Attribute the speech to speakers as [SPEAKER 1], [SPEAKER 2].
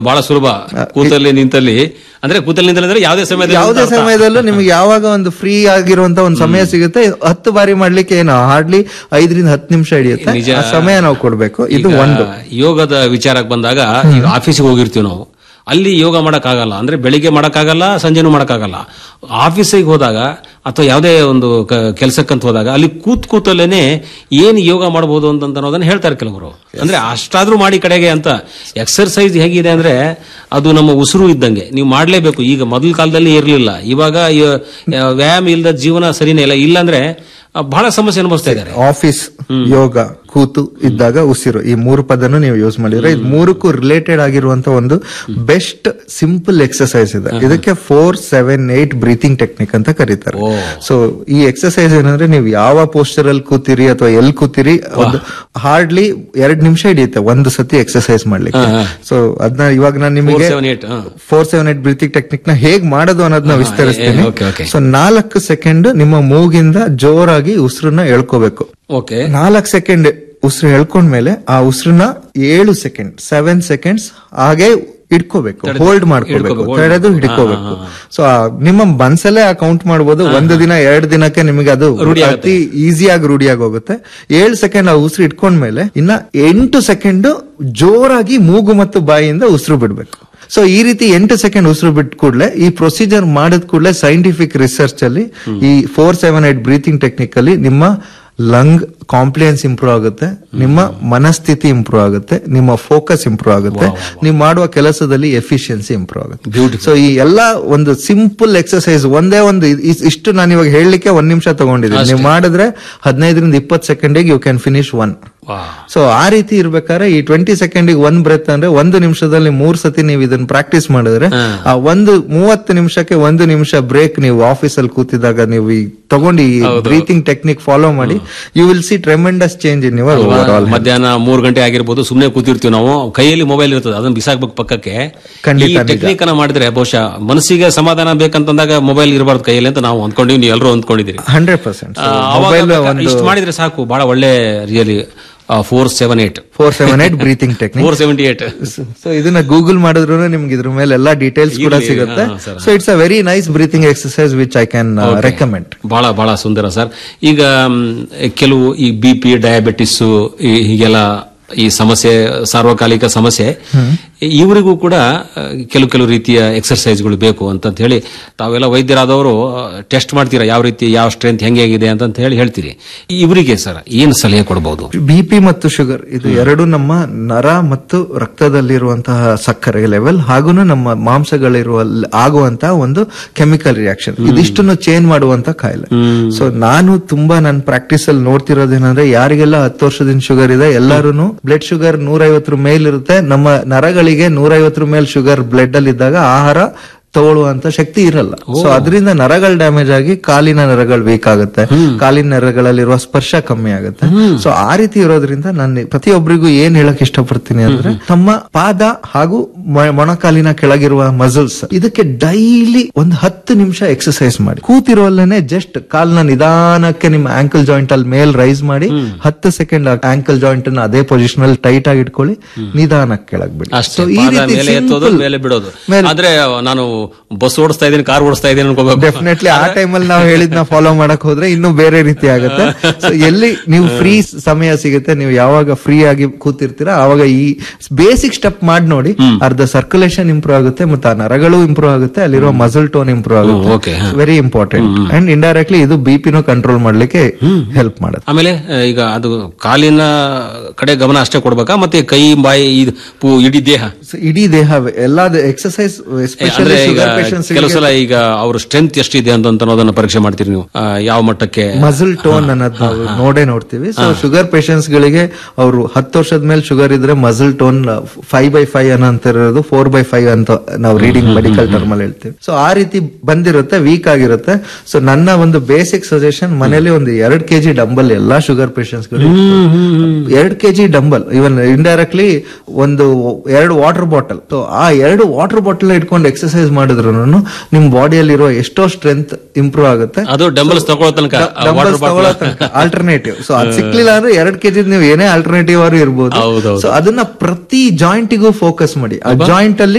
[SPEAKER 1] ಬಹಳ ಸುಲಭ ಕೂತಲ್ಲಿ ನಿಂತಲ್ಲಿ ಅಂದ್ರೆ ಕೂತಲ್ಲಿ ನಿಂತಲ್ಲಿ ಅಂದ್ರೆ ಯಾವುದೇ ಸಮಯದಲ್ಲಿ
[SPEAKER 2] ಯಾವುದೇ
[SPEAKER 1] ಅಂತ ಅರ್ಥ.
[SPEAKER 2] ಸಮಯದಲ್ಲೂ ನಿಮಗೆ ಯಾವಾಗ ಒಂದು ಫ್ರೀ ಆಗಿರುವಂತ ಒಂದು ಸಮಯ ಸಿಗುತ್ತೆ ಹತ್ತು ಬಾರಿ ಮಾಡ್ಲಿಕ್ಕೆ ಏನು ಹಾರ್ಡ್ಲಿ ಐದರಿಂದ ಹತ್ತು ನಿಮಿಷ ಹಿಡಿಯುತ್ತೆ
[SPEAKER 1] ನಿಜ.
[SPEAKER 2] ಆ ಸಮಯ ನಾವು ಕೊಡ್ಬೇಕು ಇದು
[SPEAKER 1] ಈಗ
[SPEAKER 2] ಒಂದು
[SPEAKER 1] ಯೋಗದ ವಿಚಾರಕ್ಕೆ ಬಂದಾಗ ಈಗ ಆಫೀಸಿಗೆ ಹೋಗಿರ್ತೀವಿ ನಾವು ಅಲ್ಲಿ ಯೋಗ ಮಾಡಕ್ಕಾಗಲ್ಲ ಅಂದ್ರೆ ಬೆಳಿಗ್ಗೆ ಮಾಡಕ್ಕಾಗಲ್ಲ ಸಂಜೆನೂ ಮಾಡಕ್ಕಾಗಲ್ಲ ಆಫೀಸಿಗೆ ಹೋದಾಗ ಅಥವಾ ಯಾವುದೇ ಒಂದು ಕೆಲಸಕ್ಕಂತ ಹೋದಾಗ ಅಲ್ಲಿ ಕೂತ್ ಕೂತಲ್ಲೇನೆ ಏನ್ ಯೋಗ ಮಾಡಬಹುದು ಅಂತ ಅನ್ನೋದನ್ನ ಹೇಳ್ತಾರೆ ಕೆಲವರು ಅಂದ್ರೆ ಅಷ್ಟಾದ್ರೂ ಮಾಡಿ ಕಡೆಗೆ ಅಂತ ಎಕ್ಸರ್ಸೈಸ್ ಹೇಗಿದೆ ಅಂದ್ರೆ ಅದು ನಮ್ಮ ಉಸಿರು ಇದ್ದಂಗೆ ನೀವು ಮಾಡ್ಲೇಬೇಕು ಈಗ ಮೊದಲ ಕಾಲದಲ್ಲಿ ಇರಲಿಲ್ಲ ಇವಾಗ ಯ- ವ್ಯಾಯಾಮ ಇಲ್ಲದ ಜೀವನ ಸರಿನೇ ಇಲ್ಲ ಇಲ್ಲಾಂದ್ರೆ ಆ, ಬಹಳ ಸಮಸ್ಯೆ ಅನುಭವಿಸ್ತಾ ಇದ್ದಾರೆ
[SPEAKER 2] ಆಫೀಸ್ ಯೋಗ ಕೂತು ಇದ್ದಾಗ ಉಸಿರು ಈ ಮೂರು ಪದನು ನೀವು ಯೂಸ್ ಮಾಡಿದ್ರೆ ಇದು ಮೂರಕ್ಕೂ ರಿಲೇಟೆಡ್ ಆಗಿರುವಂತ ಒಂದು ಬೆಸ್ಟ್ ಸಿಂಪಲ್ ಎಕ್ಸರ್ಸೈಸ್ ಇದೆ ಇದಕ್ಕೆ four seven eight breathing technique ಅಂತ ಕರೀತಾರೆ ಸೊ ಈ ಎಕ್ಸರ್ಸೈಸ್ ಏನಂದ್ರೆ ನೀವು ಯಾವ ಪೋಸ್ಟರ್ ಅಲ್ಲಿ ಕೂತಿರಿ ಅಥವಾ ಎಲ್ಲಿ ಕೂತಿರಿ ಒಂದು ಹಾರ್ಡ್ಲಿ ಎರಡ್ ನಿಮಿಷ ಹಿಡಿಯುತ್ತೆ ಒಂದು ಸತಿ ಎಕ್ಸರ್ಸೈಸ್ ಮಾಡ್ಲಿಕ್ಕೆ ಸೊ ಅದನ್ನ ಇವಾಗ ನಾನು ನಿಮಗೆ
[SPEAKER 1] seven eight
[SPEAKER 2] four seven eight breathing technique ನ ಹೇಗ್ ಮಾಡೋದು ಅನ್ನೋದನ್ನ ವಿಸ್ತರಿಸ್ತೀನಿ
[SPEAKER 1] ಓಕೆ ಓಕೆ
[SPEAKER 2] ಸೊ ನಾಲ್ಕು ಸೆಕೆಂಡ್ ನಿಮ್ಮ ಮೂಗಿಂದ ಜೋರಾಗಿ ಉಸಿರನ್ನ ಎಳ್ಕೋಬೇಕು
[SPEAKER 1] ಓಕೆ
[SPEAKER 2] ನಾಲ್ಕು ಸೆಕೆಂಡ್ ಉಸಿರು ಎಳ್ಕೊಂಡ್ಮೇಲೆ ಆ ಉಸಿರನ್ನ ಏಳು ಸೆಕೆಂಡ್ ಸೆವೆನ್ ಸೆಕೆಂಡ್ಸ್ ಹಾಗೆ ಇಟ್ಕೋಬೇಕು ಹೋಲ್ಡ್ ಮಾಡ್ಕೋಬೇಕು ತಡೆದು ಹಿಡ್ಕೋಬೇಕು ಸೊ ನಿಮ್ಮ ಮನ್ಸಲ್ಲೇ ಆ ಕೌಂಟ್ ಮಾಡ್ಬೋದು ಒಂದು ದಿನ ಎರಡು ದಿನಕ್ಕೆ ನಿಮಗೆ ಅದು ಅತಿ ಈಸಿಯಾಗಿ ರೂಢಿಯಾಗಿ ಹೋಗುತ್ತೆ ಏಳು ಸೆಕೆಂಡ್ ಆ ಉಸಿರು ಇಟ್ಕೊಂಡ್ಮೇಲೆ ಇನ್ನ ಎಂಟು ಸೆಕೆಂಡ್ ಜೋರಾಗಿ ಮೂಗು ಮತ್ತು ಬಾಯಿಯಿಂದ ಉಸಿರು ಬಿಡ್ಬೇಕು ಸೊ ಈ ರೀತಿ ಎಂಟು ಸೆಕೆಂಡ್ ಉಸಿರು ಬಿಟ್ಟ ಕೂಡಲೇ ಈ ಪ್ರೊಸೀಜರ್ ಮಾಡಿದ ಕೂಡಲೇ ಸೈಂಟಿಫಿಕ್ ರಿಸರ್ಚ್ ಅಲ್ಲಿ ಈ four seven eight breathing technique ಅಲ್ಲಿ ನಿಮ್ಮ ಲಂಗ್ ಕಾಂಪ್ಲಿಯನ್ಸ್ ಇಂಪ್ರೂವ್ ಆಗುತ್ತೆ ನಿಮ್ಮ ಮನಸ್ಥಿತಿ ಇಂಪ್ರೂವ್ ಆಗುತ್ತೆ ನಿಮ್ಮ ಫೋಕಸ್ ಇಂಪ್ರೂವ್ ಆಗುತ್ತೆ ನೀವು ಮಾಡುವ ಕೆಲಸದಲ್ಲಿ ಎಫಿಷಿಯನ್ಸಿ ಇಂಪ್ರೂವ್ ಆಗುತ್ತೆ ಸೊ ಈ ಎಲ್ಲಾ ಒಂದು ಸಿಂಪಲ್ ಎಕ್ಸರ್ಸೈಸ್ ಒಂದೇ ಒಂದು ಇ- ಇ- ಇಷ್ಟು ನಾನು ಇವಾಗ ಹೇಳಲಿಕ್ಕೆ ಒಂದ್ ನಿಮಿಷ ತಗೊಂಡಿದ್ದೀನಿ ನೀವು ಮಾಡಿದ್ರೆ ಹದಿನೈದರಿಂದ ಇಪ್ಪತ್ತು ಸೆಕೆಂಡಿಗೆ you can finish one so ಆ ರೀತಿ ಇರ್ಬೇಕಾದ್ರೆ ಈ ಟ್ವೆಂಟಿ ಸೆಕೆಂಡ್ ಒನ್ ಬ್ರೆತ್ ಅಂದ್ರೆ ಒಂದು ನಿಮಿಷದಲ್ಲಿ ಮೂರ್ ಸತಿ ನೀವು ಇದನ್ನ ಪ್ರಾಕ್ಟೀಸ್ ಮಾಡಿದ್ರೆ ಆ ಒಂದು ಮೂವತ್ತು ನಿಮಿಷಕ್ಕೆ ಒಂದು ನಿಮಿಷ ಬ್ರೇಕ್ ನೀವು ಆಫೀಸ್ ಅಲ್ಲಿ ಕೂತಿದಾಗ ನೀವು ಈ ತಗೊಂಡು ಈ ಬ್ರೀತಿಂಗ್ ಟೆಕ್ನಿಕ್ ಫಾಲೋ ಮಾಡಿ you will see tremendous change in your overall
[SPEAKER 1] ಮಧ್ಯಾಹ್ನ ಮೂರ್ ಗಂಟೆ ಆಗಿರ್ಬೋದು ಸುಮ್ನೆ ಕೂತಿರ್ತೀವಿ ನಾವು ಕೈಯಲ್ಲಿ ಮೊಬೈಲ್ ಇರ್ತದೆ ಅದನ್ನ ಬಿಸಾಕ್ಬೇಕು ಪಕ್ಕಕ್ಕೆ
[SPEAKER 2] ಖಂಡಿತ
[SPEAKER 1] ಈ ಟೆಕ್ನಿಕ್ ಅನ್ನ ಮಾಡಿದ್ರೆ ಬಹುಶಃ ಮನಸ್ಸಿಗೆ ಸಮಾಧಾನ ಬೇಕಂತಂದಾಗ ಮೊಬೈಲ್ ಇರಬಾರ್ದು ಕೈಯಲ್ಲಿ ಅಂತ ನಾವು ಅಂದ್ಕೊಂಡಿವಿ ನೀವು ಎಲ್ಲರೂ ಅಂದ್ಕೊಂಡಿದ್ದೀರಿ
[SPEAKER 2] ಹಂಡ್ರೆಡ್ ಪರ್ಸೆಂಟ್
[SPEAKER 1] ಆ, ಅವಾಗ ಇಷ್ಟು ಮಾಡಿದ್ರೆ ಸಾಕು ಬಹಳ ಒಳ್ಳೆ really four seven eight
[SPEAKER 2] four seven eight breathing technique
[SPEAKER 1] four seventy eight
[SPEAKER 2] so ಇದನ್ನ ಗೂಗಲ್ ಮಾಡಿದ್ರು ನಿಮ್ಗೆ ಇದ್ರ ಮೇಲೆ ಎಲ್ಲಾ ಡೀಟೇಲ್ಸ್ ಕೂಡ
[SPEAKER 1] ಇರ್ಲಿ,
[SPEAKER 2] ಸಿಗುತ್ತೆ
[SPEAKER 1] ಹಾ, sir.
[SPEAKER 2] So it's a very nice breathing exercise which I can recommend
[SPEAKER 1] ಬಹಳ ಬಹಳ ಸುಂದರ ಸರ್ ಈಗ ಮ್, ಕೆಲವು ಈ ಬಿ ಪಿ ಡಯಾಬಿಟಿಸ್ ಹೀಗೆಲ್ಲ ಈ ಸಮಸ್ಯೆ ಸಾರ್ವಕಾಲಿಕ ಸಮಸ್ಯೆ ಇವರಿಗೂ ಕೂಡ ಆ, ಕೆಲವು ಕೆಲವು ರೀತಿಯ ಎಕ್ಸರ್ಸೈಸ್ಗಳು ಬೇಕು ಅಂತ ಹೇಳಿ ತಾವೆಲ್ಲ ವೈದ್ಯರಾದವರು ಟೆಸ್ಟ್ ಮಾಡ್ತೀರಾ ಯಾವ ರೀತಿ ಯಾವ ಸ್ಟ್ರೆಂತ್ ಹೆಂಗೆ ಆಗಿದೆ ಅಂತ ಹೇಳಿ ಹೇಳ್ತೀರಿ ಇವರಿಗೆ ಸರ್ ಏನು ಸಲಹೆ ಕೊಡಬಹುದು
[SPEAKER 2] ಬಿ ಪಿ ಮತ್ತು ಶುಗರ್ ಇದು ಎರಡು ನಮ್ಮ ನರ ಮತ್ತು ರಕ್ತದಲ್ಲಿರುವಂತಹ ಸಕ್ಕರೆ ಲೆವೆಲ್ ಹಾಗೂ ನಮ್ಮ ಮಾಂಸಗಳಿರುವ ಆಗುವಂತಹ ಒಂದು ಕೆಮಿಕಲ್ ರಿಯಾಕ್ಷನ್ ಇದಿಷ್ಟನ್ನು ಚೇಂಜ್ ಮಾಡುವಂತ ಕಾಯಿಲೆ ಸೊ ನಾನು ತುಂಬಾ ನನ್ನ ಪ್ರಾಕ್ಟೀಸ್ ಅಲ್ಲಿ ನೋಡ್ತಿರೋದೇನಂದ್ರೆ ಯಾರಿಗೆಲ್ಲ ಹತ್ತು ವರ್ಷದಿಂದ ಶುಗರ್ ಇದೆ ಎಲ್ಲರೂ ಬ್ಲಡ್ ಶುಗರ್ ನೂರೈವತ್ತರ ಮೇಲ್ ಇರುತ್ತೆ ನಮ್ಮ ನರಗಳಿಗೆ ನೂರೈವತ್ತರ ಮೇಲ್ ಶುಗರ್ ಬ್ಲಡ್ ಅಲ್ಲಿ ಇದ್ದಾಗ ಆಹಾರ ತಗೊಳ್ಳುವಂತ ಶಕ್ತಿ ಇರಲ್ಲ ಸೊ ಅದರಿಂದ ನರಗಳು ಡ್ಯಾಮೇಜ್ ಆಗಿ ಕಾಲಿನ ನರಗಳು ವೀಕ್ ಆಗುತ್ತೆ ಕಾಲಿನ ನರಗಳಲ್ಲಿರುವ ಸ್ಪರ್ಶ ಕಮ್ಮಿ ಆಗುತ್ತೆ ಸೊ ಆ ರೀತಿ ಇರೋದ್ರಿಂದ ನಾನು ಪ್ರತಿಯೊಬ್ಬರಿಗೂ ಏನ್ ಹೇಳಕ್ ಇಷ್ಟಪಡ್ತೀನಿ ಅಂದ್ರೆ ತಮ್ಮ ಪಾದ ಹಾಗೂ ಮ- ಮೊಣಕಾಲಿನ ಕೆಳಗಿರುವ ಮಸಲ್ಸ್ ಇದಕ್ಕೆ ಡೈಲಿ ಒಂದು ಹತ್ತು ನಿಮಿಷ ಎಕ್ಸರ್ಸೈಸ್ ಮಾಡಿ ಕೂತಿರೋಲ್ಲೇನೆ ಜಸ್ಟ್ ಕಾಲ್ನ ನಿಧಾನಕ್ಕೆ ನಿಮ್ಮ ಆಂಕಲ್ ಜಾಯಿಂಟ್ ಅಲ್ಲಿ ಮೇಲ್ ರೈಸ್ ಮಾಡಿ ಹತ್ತು ಸೆಕೆಂಡ್ ಆಂಕಲ್ ಜಾಯಿಂಟ್ ಅನ್ನ ಅದೇ ಪೊಸಿಷನ್ ಅಲ್ಲಿ ಟೈಟ್ ಆಗಿ ಇಟ್ಕೊಳ್ಳಿ ನಿಧಾನಕ್ಕೆ ಕೆಳಗ್ ಬಿಡಿ
[SPEAKER 1] ಅಷ್ಟೇ
[SPEAKER 2] So, ಈ
[SPEAKER 1] ಪಾದ
[SPEAKER 2] ರೀತಿ
[SPEAKER 1] ಮೇಲೆ ಎತ್ತೋದು
[SPEAKER 2] simple-
[SPEAKER 1] ಮೇಲೆ ಬಿಡೋದು
[SPEAKER 2] ಮೇಲೆ-
[SPEAKER 1] ಆದ್ರೆ ನಾನು ಬಸ್ ಓಡಿಸ್ತಾ ಇದ್ದೀನಿ ಕಾರ್ ಓಡಿಸ್ತಾ ಇದ್ದೀನಿ ಅನ್ಕೋಬೇಕು
[SPEAKER 2] ಡೆಫಿನೆಟ್ಲಿ ಆ ಟೈಮಲ್ಲಿ ನಾವು ಹೇಳಿದ್ನ ಫಾಲೋ ಮಾಡಕ್ ಹೋದ್ರೆ ಇನ್ನೂ ಬೇರೆ ರೀತಿ ಆಗುತ್ತೆ ಸೊ ಎಲ್ಲಿ ನೀವು ಫ್ರೀ ಸಮಯ ಸಿಗುತ್ತೆ ನೀವು ಯಾವಾಗ ಫ್ರೀ ಆಗಿ ಕೂತಿರ್ತೀರಾ ಅವಾಗ ಈ ಬೇಸಿಕ್ ಸ್ಟೆಪ್ ಮಾಡಿ ನೋಡಿ ಅರ್ಧ ಸರ್ಕ್ಯುಲೇಷನ್ ಇಂಪ್ರೂವ್ ಆಗುತ್ತೆ ಮತ್ತೆ ಆ ನರಗಳು ಇಂಪ್ರೂವ್ ಆಗುತ್ತೆ ಅಲ್ಲಿರೋ ಮಸಲ್ ಟೋನ್ ಇಂಪ್ರೂವ್
[SPEAKER 1] okay,
[SPEAKER 2] ಆಗುತ್ತೆ ವೆರಿ ಇಂಪಾರ್ಟೆಂಟ್ ಅಂಡ್ ಇಂಡೈರೆಕ್ಟ್ಲಿ ಇದು ಬಿ ಪಿನೂ ಕಂಟ್ರೋಲ್ ಮಾಡ್ಲಿಕ್ಕೆ ಹೆಲ್ಪ್ ಮಾಡುತ್ತೆ
[SPEAKER 1] ಆಮೇಲೆ ಆ, ಈಗ ಅದು ಕಾಲಿನ ಕಡೆ ಗಮನ ಅಷ್ಟೇ ಕೊಡ್ಬೇಕಾ ಮತ್ತೆ ಕೈ ಬಾಯಿ ಇದು ಪೂ- ಇಡೀ ದೇಹ
[SPEAKER 2] So, ಇಡೀ ದೇಹ ಎಲ್ಲ ಎಕ್ಸರ್ಸೈಸ್
[SPEAKER 1] ಅಂದ್ರೆ
[SPEAKER 2] ಎಸ್ಪೆಷಲಿ
[SPEAKER 1] ಈಗ
[SPEAKER 2] ಶುಗರ್ ಪೇಷಂಟ್ಸ್
[SPEAKER 1] ಕೆಲವು ಸಲ ಈಗ ಅವ್ರ ಸ್ಟ್ರೆಂತ್ ಎಷ್ಟಿದೆ ಅಂತ ಅನ್ನೋದನ್ನ ಪರೀಕ್ಷೆ ಮಾಡ್ತೀರಿ ನೀವು ಆ, ಯಾವ ಮಟ್ಟಕ್ಕೆ
[SPEAKER 2] ಮಸಲ್ ಟೋನ್ ಅನ್ನೋದು ನಾವು ನೋಡೇ ನೋಡ್ತೀವಿ ಸೊ ಶುಗರ್ ಪೇಷಂಟ್ಸ್ ಗಳಿಗೆ ಅವರು ಹತ್ತು ವರ್ಷದ ಮೇಲೆ ಶುಗರ್ ಇದ್ರೆ muscle tone five by five ಅನ್ನೋ ಇರೋದು ಫೋರ್ ಬೈ ಫೈವ್ ಅಂತ ನಾವು ರೀಡಿಂಗ್ ಮೆಡಿಕಲ್ ಟರ್ಮ್ ಅಲ್ಲಿ ಹೇಳ್ತೀವಿ ಸೊ ಆ ರೀತಿ ಬಂದಿರುತ್ತೆ ವೀಕ್ ಆಗಿರುತ್ತೆ ಸೊ ನನ್ನ ಒಂದು ಬೇಸಿಕ್ ಸಜೆಷನ್ ಮನೇಲಿ ಒಂದು ಎರಡ್ ಕೆಜಿ ಡಂಬಲ್ ಎಲ್ಲಾ ಶುಗರ್ ಪೇಷಂಟ್ಸ್ ಎರಡ್ ಕೆಜಿ ಡಂಬಲ್ ಇವನ್ ಇಂಡೈರೆಕ್ಟ್ಲಿ ಒಂದು ಎರಡು ವಾಟರ್ ಬಾಟಲ್ ಸೊ ಆ ಎರಡು ವಾಟರ್ ಬಾಟಲ್ ಇಟ್ಕೊಂಡು ಎಕ್ಸರ್ಸೈಸ್ ಮಾಡಿದ್ರು ನಿಮ್ ಬಾಡಿಯಲ್ಲಿರೋ ಎಷ್ಟೋ ಸ್ಟ್ರೆಂತ್ ಇಂಪ್ರೂವ್ ಆಗುತ್ತೆ
[SPEAKER 1] ಅದು ಡಂಬಲ್ಸ್ ತಗೊಳ್ಳೋ ತನಕ ವಾಟರ್ ಬಾಟಲ್
[SPEAKER 2] ಆಲ್ಟರ್ನೇಟಿವ್ ಸೊ ಅದ್ ಸಿಕ್ಲಿಲ್ಲ ಅಂದ್ರೆ ಎರಡ್ ಕೆಜಿ ನೀವು ಏನೇ ಆಲ್ಟರ್ನೇಟಿವ್ ಆದ್ರೂ ಇರ್ಬೋದು
[SPEAKER 1] ಹೌದೌದು.
[SPEAKER 2] ಸೊ ಅದನ್ನ ಪ್ರತಿ ಜಾಯಿಂಟಿಗೂ ಫೋಕಸ್ ಮಾಡಿ ಆ ಜಾಯಿಂಟ್ ಅಲ್ಲಿ